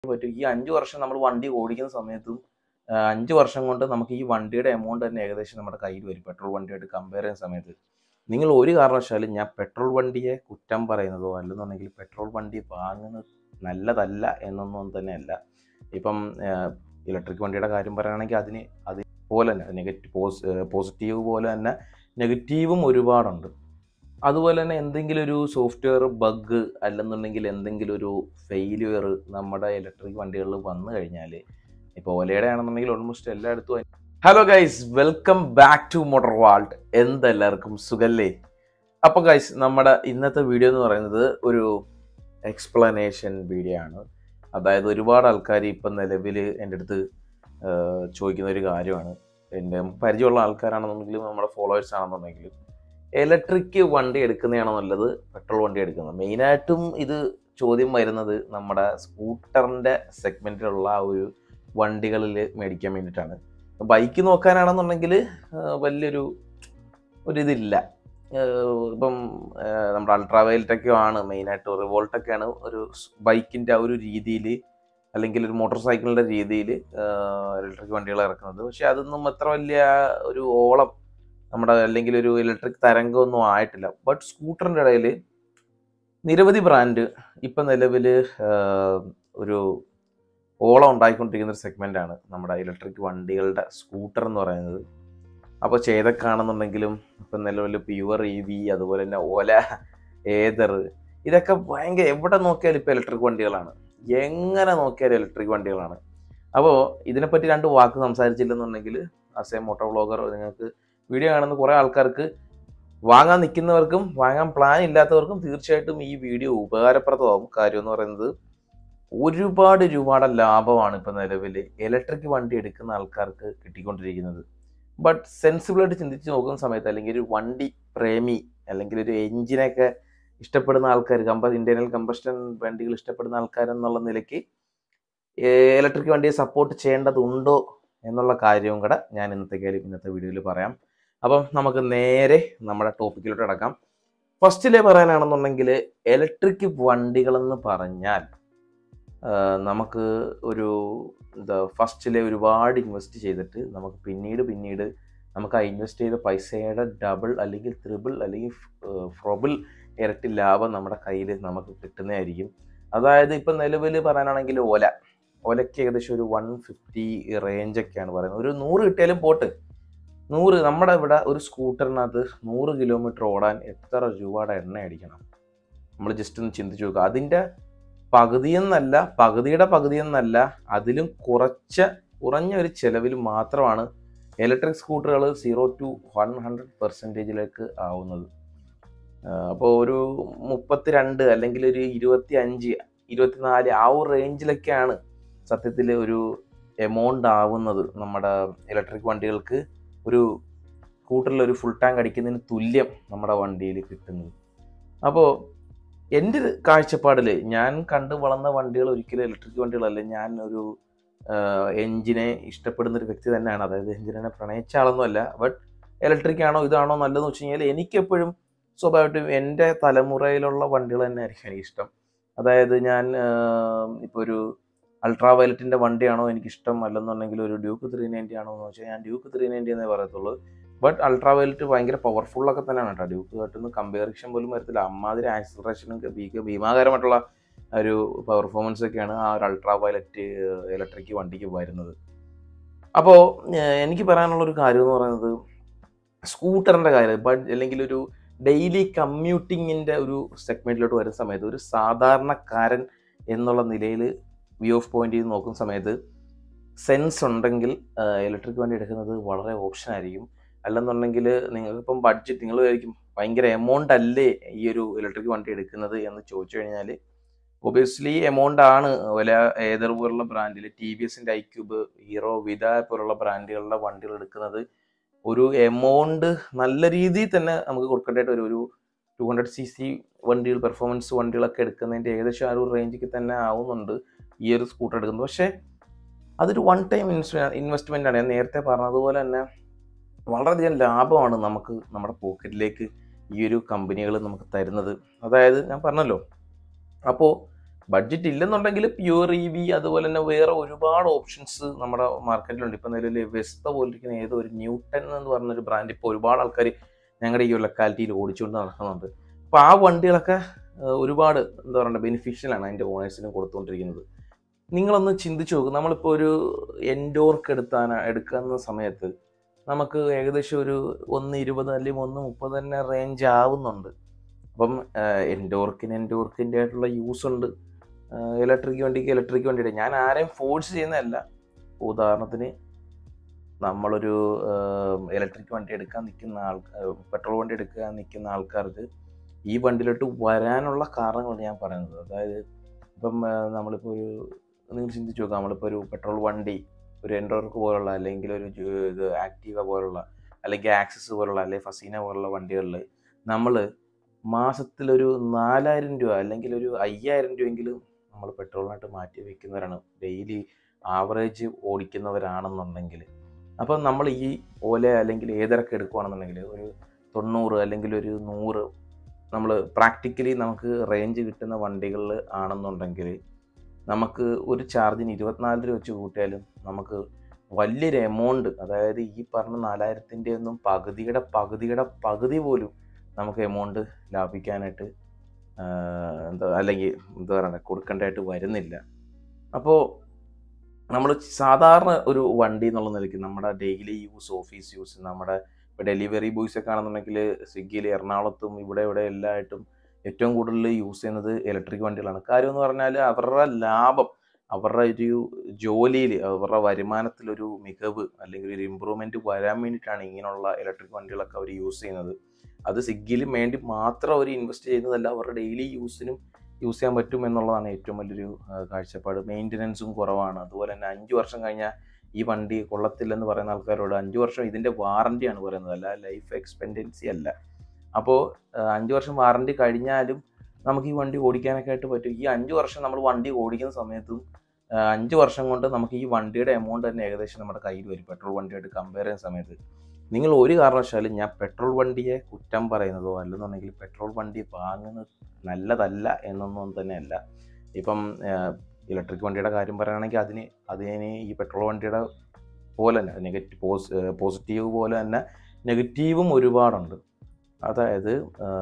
പറ്റും ഈ അഞ്ച് വർഷം നമ്മൾ വണ്ടി ഓടിക്കുന്ന സമയത്തും ആ, അഞ്ച് വർഷം കൊണ്ട് നമുക്ക് ഈ വണ്ടിയുടെ എമൗണ്ട് തന്നെ ഏകദേശം നമ്മുടെ കയ്യിൽ വരും പെട്രോൾ വണ്ടിയായിട്ട് കമ്പയർ ചെയ്യുന്ന സമയത്ത് നിങ്ങൾ ഒരു കാരണവശാലും ഞാൻ പെട്രോൾ വണ്ടിയെ കുറ്റം പറയുന്നതോ അല്ലെന്നുണ്ടെങ്കിൽ പെട്രോൾ വണ്ടി വാങ്ങുന്നത് നല്ലതല്ല എന്നൊന്നും തന്നെയല്ല ഇപ്പം ഇലക്ട്രിക് വണ്ടിയുടെ കാര്യം പറയുകയാണെങ്കിൽ അതിന് അതുപോലെ തന്നെ നെഗറ്റീവ് പോസിറ്റീവ് പോലെ തന്നെ നെഗറ്റീവും ഒരുപാടുണ്ട് അതുപോലെ തന്നെ എന്തെങ്കിലും ഒരു സോഫ്റ്റ്വെയർ ബഗ് അല്ലെന്നുണ്ടെങ്കിൽ എന്തെങ്കിലും ഒരു ഫെയിലിയർ നമ്മുടെ ഇലക്ട്രിക് വണ്ടികളിൽ വന്നു കഴിഞ്ഞാൽ ഇപ്പോൾ ഓലയുടെ ആണെന്നുണ്ടെങ്കിൽ ഓൾമോസ്റ്റ് എല്ലായിടത്തും hello guys welcome back to Motor Vault എന്തെല്ലാവർക്കും സുഖല്ലേ അപ്പോൾ ഗൈസ് നമ്മുടെ ഇന്നത്തെ വീഡിയോ എന്ന് പറയുന്നത് ഒരു എക്സ്പ്ലനേഷൻ വീഡിയോ ആണ് അതായത് ഒരുപാട് ആൾക്കാർ ഇപ്പം നിലവിൽ എൻ്റെ അടുത്ത് ആഹ്, ചോദിക്കുന്ന ഒരു കാര്യമാണ് എൻ്റെ പരിചയമുള്ള ആൾക്കാരാണെന്നുണ്ടെങ്കിലും നമ്മുടെ ഫോളോവേഴ്സ് ആണെന്നുണ്ടെങ്കിലും ഇലക്ട്രിക് വണ്ടി എടുക്കുന്നതാണോ നല്ലത് പെട്രോൾ വണ്ടി എടുക്കുന്നത് മെയിനായിട്ടും ഇത് ചോദ്യം വരുന്നത് നമ്മുടെ സ്കൂട്ടറിൻ്റെ സെഗ്മെൻറ്റിലുള്ള ആ ഒരു വണ്ടികളിൽ മേടിക്കാൻ വേണ്ടിയിട്ടാണ് ബൈക്ക് നോക്കാനാണെന്നുണ്ടെങ്കിൽ വലിയൊരു ഒരിതില്ല ആഹ് ഇപ്പം ആഹ് നമ്മുടെ അൾട്രാ വയലറ്റൊക്കെ ആണ് മെയിനായിട്ട് റിവോൾട്ടൊക്കെയാണ് ഒരു ബൈക്കിൻ്റെ ആ ഒരു രീതിയിൽ അല്ലെങ്കിൽ ഒരു മോട്ടോർ സൈക്കിളിൻ്റെ രീതിയിൽ ഇലക്ട്രിക് വണ്ടികൾ ഇറക്കുന്നത് പക്ഷെ അതൊന്നും അത്ര വലിയ ഒരു ഓളം നമ്മുടെ അല്ലെങ്കിൽ ഒരു ഇലക്ട്രിക് തരംഗമൊന്നും ആയിട്ടില്ല ബട്ട് സ്കൂട്ടറിൻ്റെ ഇടയിൽ നിരവധി ബ്രാൻഡ് ഇപ്പം നിലവിൽ ഒരു ഓളം ഉണ്ടായിക്കൊണ്ടിരിക്കുന്ന ഒരു സെഗ്മെൻ്റാണ് നമ്മുടെ ഇലക്ട്രിക് വണ്ടികളുടെ സ്കൂട്ടർ എന്ന് പറയുന്നത് അപ്പോൾ ചേതക്കാണെന്നുണ്ടെങ്കിലും ഇപ്പം നിലവിൽ പ്യുവർ ഇ വി അതുപോലെ തന്നെ ഓല ഏതർ ഇതൊക്കെ ഭയങ്കര എവിടെ നോക്കിയാലും ഇപ്പോൾ ഇലക്ട്രിക് വണ്ടികളാണ് എങ്ങനെ നോക്കിയാലും ഇലക്ട്രിക് വണ്ടികളാണ് അപ്പോൾ ഇതിനെപ്പറ്റി രണ്ട് വാക്ക് സംസാരിച്ചില്ലെന്നുണ്ടെങ്കിൽ ആസ് എ മോട്ടോർ വ്ളോഗർ നിങ്ങൾക്ക് വീഡിയോ കാണുന്ന കുറേ ആൾക്കാർക്ക് വാങ്ങാൻ നിൽക്കുന്നവർക്കും വാങ്ങാൻ പ്ലാൻ ഇല്ലാത്തവർക്കും തീർച്ചയായിട്ടും ഈ വീഡിയോ ഉപകാരപ്രദമാകും കാര്യം എന്ന് പറയുന്നത് ഒരുപാട് രൂപയുടെ ലാഭമാണ് ഇപ്പം നിലവിൽ ഇലക്ട്രിക് വണ്ടി എടുക്കുന്ന ആൾക്കാർക്ക് കിട്ടിക്കൊണ്ടിരിക്കുന്നത് ബട്ട് സെൻസിബിളായിട്ട് ചിന്തിച്ച് നോക്കുന്ന സമയത്ത് അല്ലെങ്കിൽ ഒരു വണ്ടി പ്രേമി അല്ലെങ്കിൽ ഒരു എഞ്ചിനൊക്കെ ഇഷ്ടപ്പെടുന്ന ആൾക്കാർ കമ്പ ഇന്റേണൽ കമ്പസ്റ്റൻ വണ്ടികൾ ഇഷ്ടപ്പെടുന്ന ആൾക്കാരെന്നുള്ള നിലയ്ക്ക് ഇലക്ട്രിക് വണ്ടിയെ സപ്പോർട്ട് ചെയ്യേണ്ടതുണ്ടോ എന്നുള്ള കാര്യവും കൂടെ ഞാൻ ഇന്നത്തെ കാര്യം ഇന്നത്തെ വീഡിയോയിൽ പറയാം അപ്പം നമുക്ക് നേരെ നമ്മുടെ ടോപ്പിക്കിലോട്ട് അടക്കാം ഫസ്റ്റിലെ പറയാനാണെന്നുണ്ടെങ്കിൽ ഇലക്ട്രിക് വണ്ടികളെന്ന് പറഞ്ഞാൽ ആ, നമുക്ക് ഒരു എന്താ ഫസ്റ്റിലെ ഒരുപാട് ഇൻവെസ്റ്റ് ചെയ്തിട്ട് നമുക്ക് പിന്നീട് പിന്നീട് നമുക്ക് ആ ഇൻവെസ്റ്റ് ചെയ്ത പൈസയുടെ ഡബിൾ അല്ലെങ്കിൽ ത്രിബിൾ അല്ലെങ്കിൽ ഫ്രബിൾ ഇരട്ടി ലാഭം നമ്മുടെ കയ്യിൽ നമുക്ക് കിട്ടുന്നതായിരിക്കും അതായത് ഇപ്പം നിലവിൽ പറയാനാണെങ്കിൽ ഓല ഓലയ്ക്ക് ഏകദേശം ഒരു വൺ ഫിഫ്റ്റി റേഞ്ചൊക്കെയാണ് പറയുന്നത് ഒരു നൂറ് കിട്ടിയാലും പോട്ട് നൂറ് നമ്മുടെ ഇവിടെ ഒരു സ്കൂട്ടറിനകത്ത് നൂറ് കിലോമീറ്റർ ഓടാൻ എത്ര രൂപയുടെ എണ്ണ അടിക്കണം നമ്മൾ ജസ്റ്റ് ഒന്ന് ചിന്തിച്ച് നോക്കുക അതിൻ്റെ പകുതിയെന്നല്ല പകുതിയുടെ പകുതിയെന്നല്ല അതിലും കുറച്ച കുറഞ്ഞ ഒരു ചിലവിൽ മാത്രമാണ് ഇലക്ട്രിക് സ്കൂട്ടറുകൾ സീറോ ടു വൺ ഹൺഡ്രഡ് പെർസെൻറ്റേജിലേക്ക് ആവുന്നത് അപ്പോൾ ഒരു മുപ്പത്തിരണ്ട് അല്ലെങ്കിൽ ഒരു ഇരുപത്തി അഞ്ച് ഇരുപത്തിനാല് ആ ഒരു റേഞ്ചിലൊക്കെയാണ് സത്യത്തിൽ ഒരു എമൗണ്ട് ആവുന്നത് നമ്മുടെ ഇലക്ട്രിക് വണ്ടികൾക്ക് ഒരു സ്കൂട്ടറിൽ ഒരു ഫുൾ ടാങ്ക് അടിക്കുന്നതിന് തുല്യം നമ്മുടെ വണ്ടിയിൽ കിട്ടുന്നത് അപ്പോൾ എൻ്റെ ഒരു കാഴ്ചപ്പാടിൽ ഞാൻ കണ്ടു വളർന്ന വണ്ടികൾ ഒരിക്കലും ഇലക്ട്രിക് വണ്ടികളല്ല ഞാൻ ഒരു എഞ്ചിനെ ഇഷ്ടപ്പെടുന്ന ഒരു വ്യക്തി തന്നെയാണ് അതായത് എഞ്ചിനെ പ്രണയിച്ച ആളൊന്നുമല്ല ബട്ട് ഇലക്ട്രിക് ആണോ ഇതാണോ നല്ലതെന്ന് വെച്ച് കഴിഞ്ഞാൽ എനിക്കെപ്പോഴും സ്വാഭാവികമായിട്ടും എൻ്റെ തലമുറയിലുള്ള വണ്ടികൾ തന്നെ ആയിരിക്കും എനിക്കിഷ്ടം അതായത് ഞാൻ ഇപ്പോൾ ഒരു അൾട്രാ വയലറ്റിൻ്റെ വണ്ടിയാണോ എനിക്കിഷ്ടം അല്ലെന്നുണ്ടെങ്കിൽ ഒരു ഡ്യൂക്ക് ത്രീ നയൻറ്റി ആണോ എന്ന് വെച്ചാൽ ഞാൻ ഡ്യൂക്ക് ത്രീ നയൻറ്റി എന്നേ പറയത്തുള്ളൂ ബട്ട് അൾട്രാ വയലറ്റ് ഭയങ്കര പവർഫുള്ളൊക്കെ തന്നെയാണ് കേട്ടോ ഡ്യൂക്കുമായിട്ടൊന്നും കമ്പാരിഷൻ പോലും വരത്തില്ല അമ്മാതിരി ആക്സിലറേഷനും ഭീമാകരമായിട്ടുള്ള ഒരു പെർഫോമൻസ് ഒക്കെയാണ് ആ ഒരു അൾട്രാ വയലറ്റ് ഇലക്ട്രിക് വണ്ടിക്ക് വരുന്നത് അപ്പോൾ എനിക്ക് പറയാനുള്ള ഒരു കാര്യം എന്ന് പറയുന്നത് സ്കൂട്ടറിൻ്റെ കാര്യം ബട്ട് അല്ലെങ്കിൽ ഒരു ഡെയിലി കമ്മ്യൂട്ടിങ്ങിൻ്റെ ഒരു സെഗ്മെൻറ്റിലോട്ട് വരുന്ന സമയത്ത് ഒരു സാധാരണക്കാരൻ എന്നുള്ള നിലയിൽ വ്യൂ ഓഫ് പോയിന്റ് ചെയ്ത് നോക്കുന്ന സമയത്ത് സെൻസ് ഉണ്ടെങ്കിൽ ഇലക്ട്രിക് വണ്ടി എടുക്കുന്നത് വളരെ ഓപ്ഷൻ ആയിരിക്കും അല്ലെന്നുണ്ടെങ്കിൽ നിങ്ങൾക്കിപ്പം ബഡ്ജറ്റ് നിങ്ങൾ വിചാരിക്കും ഭയങ്കര എമൗണ്ട് അല്ലേ ഈ ഒരു ഇലക്ട്രിക് വണ്ടി എടുക്കുന്നത് എന്ന് ചോദിച്ചു കഴിഞ്ഞാൽ ഒബിയസ്ലി എമൗണ്ട് ആണ് വില ഏതർ പോലുള്ള ബ്രാൻഡിൽ ടി വി എസിൻ്റെ ഐക്യൂബ് ഹീറോ വിത പോലുള്ള ബ്രാൻഡുകളുടെ വണ്ടികൾ എടുക്കുന്നത് ഒരു എമൗണ്ട് നല്ല രീതിയിൽ തന്നെ നമുക്ക് കൊടുക്കേണ്ടതായിട്ട് ഒരു ഒരു ടു ഹൺഡ്രഡ് സി സി വണ്ടികൾ പെർഫോമൻസ് വണ്ടികളൊക്കെ എടുക്കുന്നതിൻ്റെ ഏകദേശം ആ ഒരു റേഞ്ചിൽ തന്നെ ആവുന്നുണ്ട് ഈ ഒരു സ്കൂട്ടർ എടുക്കുന്നത് പക്ഷേ അതൊരു വൺ ടൈം ഇൻവെസ്റ്റ്മെൻ്റ് ആണ് ഞാൻ നേരത്തെ പറഞ്ഞതുപോലെ തന്നെ വളരെയധികം ലാഭമാണ് നമുക്ക് നമ്മുടെ പോക്കറ്റിലേക്ക് ഈ ഒരു കമ്പനികൾ നമുക്ക് തരുന്നത് അതായത് ഞാൻ പറഞ്ഞല്ലോ അപ്പോൾ ബഡ്ജറ്റ് ഇല്ലെന്നുണ്ടെങ്കിൽ പ്യുവർ ഇ വി അതുപോലെ തന്നെ വേറെ ഒരുപാട് ഓപ്ഷൻസ് നമ്മുടെ മാർക്കറ്റിലുണ്ട് ഇപ്പം നിലവിൽ വെസ്പ പോലിരിക്കുന്ന ഏതോ ഒരു ന്യൂട്ടൺ എന്ന് പറഞ്ഞൊരു ബ്രാൻഡ് ഇപ്പോൾ ഒരുപാട് ആൾക്കാർ ഞങ്ങളുടെ ഈ ഒരു ലൊക്കാലിറ്റിയിൽ ഓടിച്ചുകൊണ്ട് നടക്കുന്നുണ്ട് അപ്പോൾ ആ വണ്ടികളൊക്കെ ഏഹ്, ഒരുപാട് എന്താ പറയുക ബെനിഫിഷ്യലാണ് അതിൻ്റെ ഓണേഴ്സിന് കൊടുത്തുകൊണ്ടിരിക്കുന്നത് നിങ്ങളൊന്ന് ചിന്തിച്ചു നോക്ക് നമ്മളിപ്പോൾ ഒരു എൻഡോർക്ക് എടുത്താൻ എടുക്കുന്ന സമയത്ത് നമുക്ക് ഏകദേശം ഒരു ഒന്ന് ഇരുപത് അല്ലെങ്കിൽ ഒന്ന് മുപ്പത് തന്നെ റേഞ്ച് ആവുന്നുണ്ട് അപ്പം എൻഡോർക്കിന് എൻഡോർക്കിൻ്റെ ആയിട്ടുള്ള യൂസ് ഉണ്ട് ഇലക്ട്രിക് വണ്ടിക്ക് ഇലക്ട്രിക് വണ്ടിയുടെ ഞാൻ ആരെയും ഫോഴ്സ് ചെയ്യുന്നതല്ല ഉദാഹരണത്തിന് നമ്മളൊരു ഇലക്ട്രിക് വണ്ടി എടുക്കാൻ നിൽക്കുന്ന ആൾ പെട്രോൾ വണ്ടി എടുക്കാൻ നിൽക്കുന്ന ആൾക്കാർക്ക് ഈ വണ്ടിയിലോട്ട് വരാനുള്ള കാരണങ്ങൾ ഞാൻ പറയുന്നത് അതായത് ഇപ്പം ആ, നമ്മളിപ്പോൾ ഒരു നിങ്ങൾ ചിന്തിച്ച് നോക്കാം നമ്മളിപ്പോൾ ഒരു പെട്രോൾ വണ്ടി ഒരു എൻഡോർക്ക് പോലുള്ള അല്ലെങ്കിൽ ഒരു ജു- ഇത് ആക്റ്റീവ പോലുള്ള അല്ലെങ്കിൽ ആക്സസ് പോലുള്ള അല്ലെങ്കിൽ ഫസീന പോലുള്ള വണ്ടികളിൽ നമ്മൾ മാസത്തിലൊരു നാലായിരം രൂപ അല്ലെങ്കിൽ ഒരു അയ്യായിരം രൂപയെങ്കിലും നമ്മൾ പെട്രോളിനായിട്ട് മാറ്റി വെക്കുന്നവരാണ് ഡെയിലി ആവറേജ് ഓടിക്കുന്നവരാണെന്നുണ്ടെങ്കിൽ അപ്പം നമ്മൾ ഈ ഓല അല്ലെങ്കിൽ ഏതൊക്കെ എടുക്കുകയാണെന്നുണ്ടെങ്കിൽ ഒരു തൊണ്ണൂറ് അല്ലെങ്കിൽ ഒരു നൂറ് നമ്മൾ പ്രാക്ടിക്കലി നമുക്ക് റേഞ്ച് കിട്ടുന്ന വണ്ടികളിൽ ആണെന്നുണ്ടെങ്കിൽ നമുക്ക് ഒരു ചാർജിന് ഇരുപത്തിനാല് രൂപ വെച്ച് കൂട്ടിയാലും നമുക്ക് വലിയൊരു എമൗണ്ട് അതായത് ഈ പറഞ്ഞ നാലായിരത്തിൻ്റെ ഒന്നും പകുതിയുടെ പകുതിയുടെ പകുതി പോലും നമുക്ക് എമൗണ്ട് ലാഭിക്കാനായിട്ട് ആഹ് എന്താ അല്ലെങ്കിൽ എന്താ പറയുക കൊടുക്കേണ്ടതായിട്ട് വരുന്നില്ല അപ്പോൾ നമ്മൾ സാധാരണ ഒരു വണ്ടി എന്നുള്ള നിലയ്ക്ക് നമ്മുടെ ഡെയിലി യൂസ് ഓഫീസ് യൂസ് നമ്മുടെ ഇപ്പോൾ ഡെലിവറി ബോയ്സ് ഒക്കെ ആണെന്നുണ്ടെങ്കിൽ സ്വിഗ്ഗിയിൽ എറണാകുളത്തും ഇവിടെ ഇവിടെ എല്ലായിട്ടും ഏറ്റവും കൂടുതൽ യൂസ് ചെയ്യുന്നത് ഇലക്ട്രിക് വണ്ടികളാണ് കാര്യം എന്ന് പറഞ്ഞാൽ അവരുടെ ലാഭം അവരുടെ ഒരു ജോലിയിൽ അവരുടെ വരുമാനത്തിലൊരു മികവ് അല്ലെങ്കിൽ ഒരു ഇമ്പ്രൂവ്മെൻറ്റ് വരാൻ വേണ്ടിയിട്ടാണ് ഇങ്ങനെയുള്ള ഇലക്ട്രിക് വണ്ടികളൊക്കെ അവർ യൂസ് ചെയ്യുന്നത് അത് സ്വിഗ്ഗിയിലും വേണ്ടി മാത്രം അവർ ഇൻവെസ്റ്റ് ചെയ്യുന്നതല്ല അവരുടെ ഡെയിലി യൂസിനും യൂസ് ചെയ്യാൻ പറ്റും എന്നുള്ളതാണ് ഏറ്റവും വലിയൊരു ആ, കാഴ്ചപ്പാട് മെയിൻ്റനൻസും കുറവാണ് അതുപോലെ തന്നെ അഞ്ച് വർഷം കഴിഞ്ഞാൽ ഈ വണ്ടി കൊള്ളത്തില്ലെന്ന് പറയുന്ന ആൾക്കാരോട് അഞ്ച് വർഷം ഇതിൻ്റെ വാറണ്ടിയാണ് പറയുന്നത് അല്ല ലൈഫ് എക്സ്പെൻഡൻസി അല്ല അപ്പോൾ അഞ്ച് വർഷം വാറണ്ടി കഴിഞ്ഞാലും നമുക്ക് ഈ വണ്ടി ഓടിക്കാനൊക്കെ ആയിട്ട് പറ്റും ഈ അഞ്ച് വർഷം നമ്മൾ വണ്ടി ഓടിക്കുന്ന സമയത്തും ആ, അഞ്ച് വർഷം കൊണ്ട് നമുക്ക് ഈ വണ്ടിയുടെ എമൗണ്ട് തന്നെ ഏകദേശം നമ്മുടെ കയ്യിൽ വരും പെട്രോൾ വണ്ടിയായിട്ട് കമ്പയർ ചെയ്യുന്ന സമയത്ത് നിങ്ങൾ ഒരു കാരണവശാലും ഞാൻ പെട്രോൾ വണ്ടിയെ കുറ്റം പറയുന്നതോ അല്ലെന്നുണ്ടെങ്കിൽ പെട്രോൾ വണ്ടി വാങ്ങുന്നത് നല്ലതല്ല എന്നൊന്നും തന്നെയല്ല ഇപ്പം ഇലക്ട്രിക് വണ്ടിയുടെ കാര്യം പറയുകയാണെങ്കിൽ അതിന് അതിന് ഈ പെട്രോൾ വണ്ടിയുടെ പോലെ തന്നെ നെഗറ്റീവ് പോസ് പോസിറ്റീവ് പോലെ തന്നെ നെഗറ്റീവും ഒരുപാടുണ്ട് അതായത്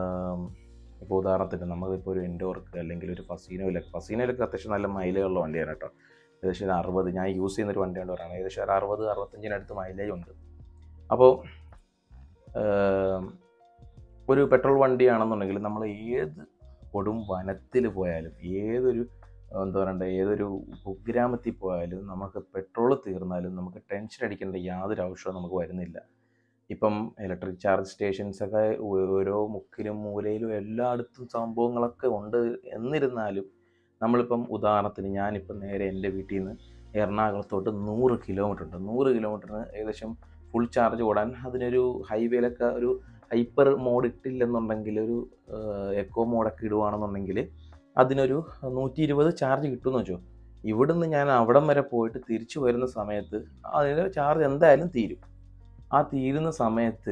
ഇപ്പോൾ ഉദാഹരണത്തിന് നമ്മളിപ്പോൾ ഒരു എൻഡോർക്ക് അല്ലെങ്കിൽ ഒരു ഫസീനോയിലൊക്കെ ഫസീനോയിലൊക്കെ അത്യാവശ്യം നല്ല മൈലേജുള്ള വണ്ടിയാണ് കേട്ടോ ഏകദേശം ഒരു അറുപത് ഞാൻ യൂസ് ചെയ്യുന്ന ഒരു വണ്ടിയാണ് പറയുന്നത് ഏകദേശം ഒരു അറുപത് അറുപത്തഞ്ചിനടുത്ത് മൈലേജ് ഉണ്ട് അപ്പോൾ ഒരു പെട്രോൾ വണ്ടിയാണെന്നുണ്ടെങ്കിൽ നമ്മൾ ഏത് കൊടും വനത്തിൽ പോയാലും ഏതൊരു എന്താ പറയണ്ടേ ഏതൊരു കുഗ്രാമത്തിൽ പോയാലും നമുക്ക് പെട്രോൾ തീർന്നാലും നമുക്ക് ടെൻഷൻ അടിക്കേണ്ട യാതൊരു ആവശ്യവും നമുക്ക് വരുന്നില്ല ഇപ്പം ഇലക്ട്രിക് ചാർജ് സ്റ്റേഷൻസ് ഒക്കെ ഓരോ മുക്കിലും മൂലയിലും എല്ലായിടത്തും സംഭവങ്ങളൊക്കെ ഉണ്ട് എന്നിരുന്നാലും നമ്മളിപ്പം ഉദാഹരണത്തിന് ഞാനിപ്പം നേരെ എൻ്റെ വീട്ടിൽ നിന്ന് എറണാകുളത്തോട്ട് നൂറ് കിലോമീറ്റർ ഉണ്ട് നൂറ് കിലോമീറ്ററിന് ഏകദേശം ഫുൾ ചാർജ് ഓടാൻ അതിനൊരു ഹൈവേയിലൊക്കെ ഒരു ഹൈപ്പർ മോഡ് ഇട്ടില്ലെന്നുണ്ടെങ്കിൽ ഒരു എക്കോ മോഡൊക്കെ ഇടുവാണെന്നുണ്ടെങ്കിൽ അതിനൊരു നൂറ്റി ഇരുപത് ചാർജ് കിട്ടുമെന്ന് വെച്ചോ ഇവിടുന്ന് ഞാൻ അവിടം വരെ പോയിട്ട് തിരിച്ചു വരുന്ന സമയത്ത് അതിന് ചാർജ് എന്തായാലും തീരും ആ തീരുന്ന സമയത്ത്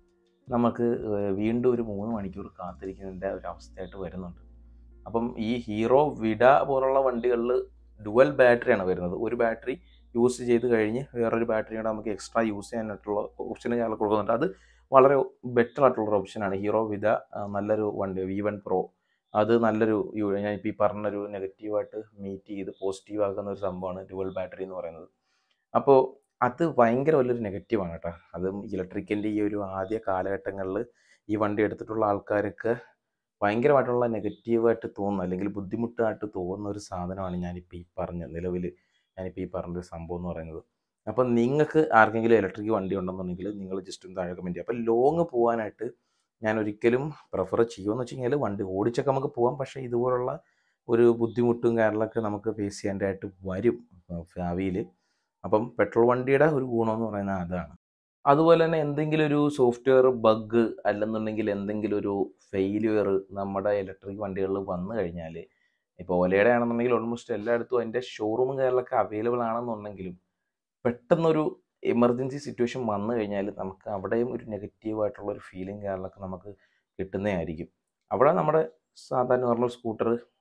നമുക്ക് ഏഹ് വീണ്ടും ഒരു മൂന്ന് മണിക്കൂർ കാത്തിരിക്കുന്നതിൻ്റെ ഒരു അവസ്ഥയായിട്ട് വരുന്നുണ്ട് അപ്പം ഈ ഹീറോ വിഡ പോലുള്ള വണ്ടികളിൽ ഡുവൽ ബാറ്ററിയാണ് വരുന്നത് ഒരു ബാറ്ററി യൂസ് ചെയ്ത് കഴിഞ്ഞ് വേറൊരു ബാറ്ററി കൂടെ നമുക്ക് എക്സ്ട്രാ യൂസ് ചെയ്യാനായിട്ടുള്ള ഓപ്ഷൻ ഞാൻ കൊടുക്കുന്നുണ്ട് അത് വളരെ ബെറ്റർ ആയിട്ടുള്ള ഒരു ഓപ്ഷനാണ് ഹീറോ വിത ആ, നല്ലൊരു വണ്ടി വി വൺ പ്രോ അത് നല്ലൊരു യു- ഞാൻ ഇപ്പോൾ ഈ പറഞ്ഞൊരു നെഗറ്റീവായിട്ട് മീറ്റ് ചെയ്ത് പോസിറ്റീവ് ആക്കുന്ന ഒരു സംഭവമാണ് ഡുവൽ ബാറ്ററി എന്ന് പറയുന്നത് അപ്പോൾ അത് ഭയങ്കര വലിയൊരു നെഗറ്റീവാണ് കേട്ടോ അതും ഇലക്ട്രിക്കിൻ്റെ ഈ ഒരു ആദ്യ കാലഘട്ടങ്ങളിൽ ഈ വണ്ടി എടുത്തിട്ടുള്ള ആൾക്കാർക്ക് ഭയങ്കരമായിട്ടുള്ള നെഗറ്റീവായിട്ട് തോന്നുന്ന അല്ലെങ്കിൽ ബുദ്ധിമുട്ടായിട്ട് തോന്നുന്ന ഒരു സാധനമാണ് ഞാനിപ്പോൾ ഈ പറഞ്ഞ നിലവിൽ ഞാനിപ്പോൾ ഈ പറഞ്ഞൊരു സംഭവം എന്ന് പറയുന്നത് അപ്പം നിങ്ങൾക്ക് ആർക്കെങ്കിലും ഇലക്ട്രിക് വണ്ടി ഉണ്ടെന്നുണ്ടെങ്കിൽ നിങ്ങൾ ജസ്റ്റ് ഒന്ന് താഴെ കമൻറ്റ് ചെയ്യുക അപ്പോൾ ലോങ് പോകാനായിട്ട് ഞാൻ ഒരിക്കലും പ്രിഫർ ചെയ്യുമെന്ന് വെച്ച് കഴിഞ്ഞാൽ വണ്ടി ഓടിച്ചൊക്കെ നമുക്ക് പോകാം പക്ഷേ ഇതുപോലുള്ള ഒരു ബുദ്ധിമുട്ടും കാര്യങ്ങളൊക്കെ നമുക്ക് ഫേസ് ചെയ്യേണ്ടതായിട്ട് വരും ഭാവിയിൽ അപ്പം പെട്രോൾ വണ്ടിയുടെ ഒരു ഗുണമെന്ന് പറയുന്നത് അതാണ് അതുപോലെ തന്നെ എന്തെങ്കിലും ഒരു സോഫ്റ്റ്വെയർ ബഗ് അല്ലെന്നുണ്ടെങ്കിൽ എന്തെങ്കിലും ഒരു ഫെയിലിയർ നമ്മുടെ ഇലക്ട്രിക് വണ്ടികളിൽ വന്നു കഴിഞ്ഞാൽ ഇപ്പോൾ ഓലയുടെ ആണെന്നുണ്ടെങ്കിൽ ഓൾമോസ്റ്റ് എല്ലായിടത്തും അതിൻ്റെ ഷോറൂമും കാര്യങ്ങളൊക്കെ അവൈലബിൾ ആണെന്നുണ്ടെങ്കിലും പെട്ടെന്നൊരു എമർജൻസി സിറ്റുവേഷൻ വന്നു കഴിഞ്ഞാൽ നമുക്ക് അവിടെയും ഒരു നെഗറ്റീവായിട്ടുള്ള ഒരു ഫീലിംഗ് കാര്യങ്ങളൊക്കെ നമുക്ക് കിട്ടുന്നതായിരിക്കും അവിടെ നമ്മുടെ സാധാരണ നോർമൽ സ്കൂട്ടർ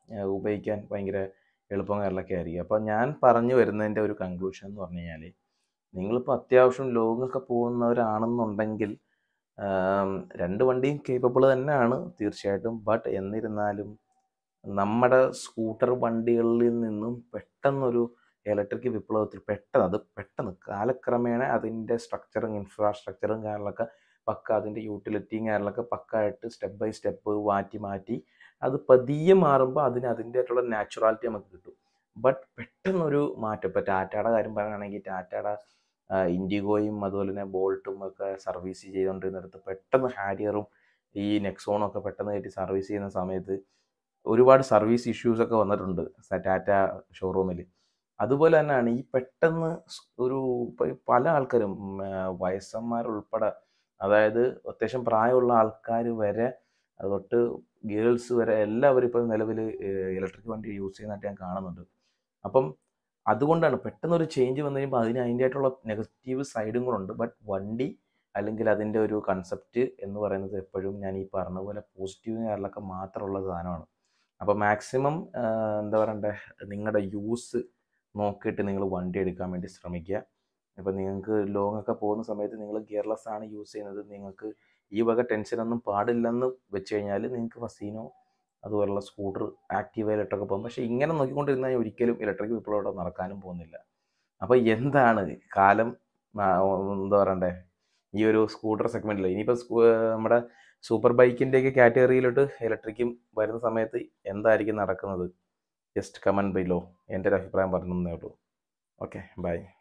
ഏഹ് ഉപയോഗിക്കാൻ ഭയങ്കര എളുപ്പം കാര്യങ്ങളൊക്കെ ആയിരിക്കും അപ്പോൾ ഞാൻ പറഞ്ഞു വരുന്നതിൻ്റെ ഒരു കൺക്ലൂഷൻ എന്ന് പറഞ്ഞു കഴിഞ്ഞാൽ നിങ്ങളിപ്പോൾ അത്യാവശ്യം ലോങ്ങൊക്കെ പോകുന്നവരാണെന്നുണ്ടെങ്കിൽ ആം, രണ്ട് വണ്ടിയും കേപ്പബിൾ തന്നെയാണ് തീർച്ചയായിട്ടും ബട്ട് എന്നിരുന്നാലും നമ്മുടെ സ്കൂട്ടർ വണ്ടികളിൽ നിന്നും പെട്ടെന്നൊരു ഇലക്ട്രിക് വിപ്ലവത്തിൽ പെട്ടെന്ന് അത് പെട്ടെന്ന് കാലക്രമേണ അതിൻ്റെ സ്ട്രക്ചറും ഇൻഫ്രാസ്ട്രക്ചറും കാര്യങ്ങളൊക്കെ പക്ക അതിൻ്റെ യൂട്ടിലിറ്റിയും കാര്യങ്ങളൊക്കെ പക്കായിട്ട് സ്റ്റെപ്പ് ബൈ സ്റ്റെപ്പ് മാറ്റി മാറ്റി അത് പതിയെ മാറുമ്പോൾ അതിന് അതിൻ്റെതായിട്ടുള്ള നാച്ചുറാലിറ്റി നമുക്ക് കിട്ടും ബട്ട് പെട്ടെന്നൊരു മാറ്റം ഇപ്പോൾ ടാറ്റയുടെ കാര്യം പറയുകയാണെങ്കിൽ ടാറ്റയുടെ ഇൻഡിഗോയും അതുപോലെ തന്നെ ബോൾട്ടും ഒക്കെ സർവീസ് ചെയ്തുകൊണ്ടിരുന്നിടത്ത് പെട്ടെന്ന് ഹാരിയറും ഈ നെക്സോണും ഒക്കെ പെട്ടെന്ന് കയറ്റി സർവീസ് ചെയ്യുന്ന സമയത്ത് ഒരുപാട് സർവീസ് ഇഷ്യൂസ് ഒക്കെ വന്നിട്ടുണ്ട് സ- ടാറ്റ ഷോറൂമിൽ അതുപോലെ തന്നെയാണ് ഈ പെട്ടെന്ന് സ് ഒരു ഇപ്പൊ പല ആൾക്കാരും ഉം, ആ, വയസ്സന്മാരുൾപ്പെടെ അതായത് അത്യാവശ്യം പ്രായമുള്ള ആൾക്കാർ വരെ അത് തൊട്ട് ഗേൾസ് വരെ എല്ലാവരും ഇപ്പം നിലവിൽ ഇലക്ട്രിക് വണ്ടി യൂസ് ചെയ്യുന്നതായിട്ട് ഞാൻ കാണുന്നുണ്ട് അപ്പം അതുകൊണ്ടാണ് പെട്ടെന്ന് ഒരു ചേഞ്ച് വന്നു കഴിയുമ്പോൾ അതിന് അതിൻ്റെതായിട്ടുള്ള നെഗറ്റീവ് സൈഡും കൂടെ ഉണ്ട് ബട്ട് വണ്ടി അല്ലെങ്കിൽ അതിൻ്റെ ഒരു കൺസെപ്റ്റ് എന്ന് പറയുന്നത് എപ്പോഴും ഞാൻ ഈ പറഞ്ഞ പോലെ പോസിറ്റീവ് കാര്യങ്ങളൊക്കെ മാത്രമുള്ള സാധനമാണ് അപ്പോൾ മാക്സിമം എന്താ പറയണ്ടേ നിങ്ങളുടെ യൂസ് നോക്കിയിട്ട് നിങ്ങൾ വണ്ടി എടുക്കാൻ വേണ്ടി ശ്രമിക്കുക ഇപ്പം നിങ്ങൾക്ക് ലോങ് ഒക്കെ പോകുന്ന സമയത്ത് നിങ്ങൾ ഗിയർലെസ് ആണ് യൂസ് ചെയ്യുന്നത് നിങ്ങൾക്ക് ഈ വക ടെൻഷനൊന്നും പാടില്ലെന്ന് വെച്ച് കഴിഞ്ഞാൽ നിങ്ങൾക്ക് ഫസീനോ അതുപോലുള്ള സ്കൂട്ടർ ആക്റ്റീവയിലിട്ടൊക്കെ പോകും പക്ഷേ ഇങ്ങനെ നോക്കിക്കൊണ്ടിരുന്നാൽ ഒരിക്കലും ഇലക്ട്രിക് വിപ്ലവം നടക്കാനും പോകുന്നില്ല അപ്പോൾ എന്താണ് കാലം ആ, എന്താ പറയണ്ടേ ഈ ഒരു സ്കൂട്ടർ സെഗ്മെൻറ്റിൽ ഇനിയിപ്പോൾ സ്കൂ നമ്മുടെ സൂപ്പർ ബൈക്കിൻ്റെയൊക്കെ കാറ്റഗറിയിലോട്ട് ഇലക്ട്രിക്കും വരുന്ന സമയത്ത് എന്തായിരിക്കും നടക്കുന്നത് ജസ്റ്റ് കമൻറ്റ് ബൈലോ എൻ്റെ ഒരു അഭിപ്രായം പറഞ്ഞേ ഉള്ളൂ ഓക്കെ ബൈ